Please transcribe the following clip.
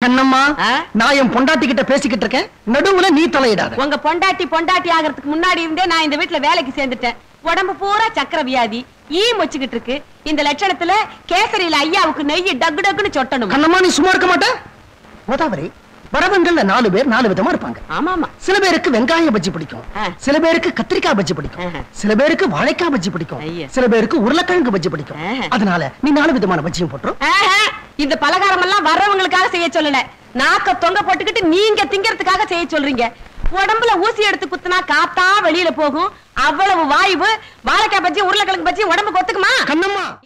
கண்ணம்மா ஆ? நான் என் பொண்டாட்டி கிட்ட பேசிக்கிட்டு இருக்கேன் நடுவுல நீ தலையிடாத உங்க பொண்டாட்டி பொண்டாட்டி ஆகிறதுக்கு முன்னாடி இருந்தே நான் இந்த வீட்டுல வேலைக்கு சேர்ந்துட்டேன் உடம்பு பூரா சக்கர வியாதி ஈ மொச்சுக்கிட்டு இருக்கு இந்த லட்சணத்துல கேசரியில ஐயாவுக்கு நெய் டக்கு டக்குன்னு சொட்டணும் கண்ணம்மா நீ சும்மா இருக்க மாட்ட கோதாவரி வரவங்கள்ல நாலு பேர் நாலு விதமா இருப்பாங்க ஆமா ஆமா சில பேருக்கு வெங்காய பஜ்ஜி பிடிக்கும் ஆ. சில பேருக்கு கத்திரிக்காய் பஜ்ஜி பிடிக்கும் ஆஹா. சில பேருக்கு வாழைக்காய் பஜ்ஜி பிடிக்கும் ஐயா. சில பேருக்கு உருளைக்கிழங்கு பஜ்ஜி பிடிக்கும் ஆஹா. அதனால நீ நாலு விதமான பஜ்ஜியும் போட்டுரும் ஆஹா, இந்த பலகாரம் எல்லாம் வர்றவங்களுக்காக செய்ய சொல்லல நாக்க தொங்க போட்டுக்கிட்டு நீங்க திங்கறதுக்காக செய்ய சொல்றீங்க உடம்புல ஊசி எடுத்து குத்துனா காத்தா வெளியில போகும் அவ்வளவு வாய்வு வாழைக்காய் பஜ்ஜி உருளைக்கிழங்கு பஜ்ஜி உடம்புக்கு ஒத்துக்குமா கண்ணம்மா